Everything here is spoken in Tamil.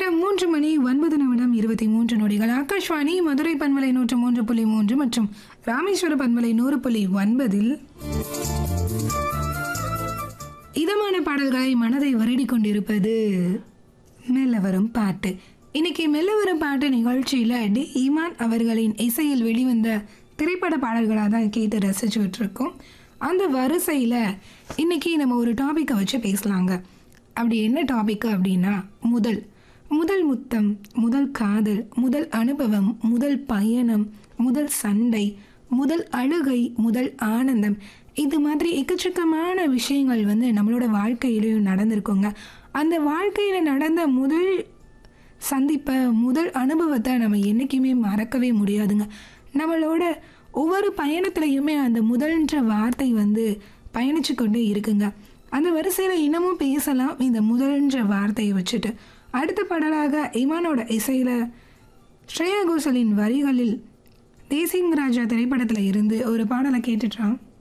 நேரம் மூன்று மணி ஒன்பது நிமிடம் இருபத்தி மூன்று நொடிகள் ஆகாஷ்வாணி மதுரை பண்பலை நூற்று மூன்று புள்ளி மூன்று மற்றும் ராமேஸ்வர பண்பலை நூறு புள்ளி ஒன்பதில் இதமான பாடல்களை மனதை வருடி கொண்டிருப்பது மெல்ல வரும் பாட்டு இன்னைக்கு மெல்ல வரும் பாட்டு நிகழ்ச்சியில் டி ஈமான் அவர்களின் இசையில் வெளிவந்த திரைப்பட பாடல்களாக தான் கேட்டு ரசிச்சுக்கிட்டு இருக்கோம் அந்த வரிசையில் இன்னைக்கு நம்ம ஒரு டாப்பிக்கை வச்சு பேசலாங்க அப்படி என்ன டாபிக் அப்படின்னா முதல் முதல் முத்தம் முதல் காதல் முதல் அனுபவம் முதல் பயணம் முதல் சண்டை முதல் அழுகை முதல் ஆனந்தம் இது மாதிரி எக்கச்சக்கமான விஷயங்கள் வந்து நம்மளோட வாழ்க்கையிலையும் நடந்திருக்குங்க அந்த வாழ்க்கையில் நடந்த முதல் சந்திப்பை முதல் அனுபவத்தை நம்ம என்றைக்குமே மறக்கவே முடியாதுங்க நம்மளோட ஒவ்வொரு பயணத்துலையுமே அந்த முதல்ன்ற வார்த்தை வந்து பயணிச்சு கொண்டே இருக்குங்க அந்த வரிசையில் இன்னமும் பேசலாம் இந்த முதல்ன்ற வார்த்தையை வச்சுட்டு அடுத்த பாடலாக இமானோட இசையில் ஸ்ரேயா கோஷலின் வரிகளில் தேசிங் ராஜா திரைப்படத்தில் இருந்து ஒரு பாடலை கேட்டுட்டான்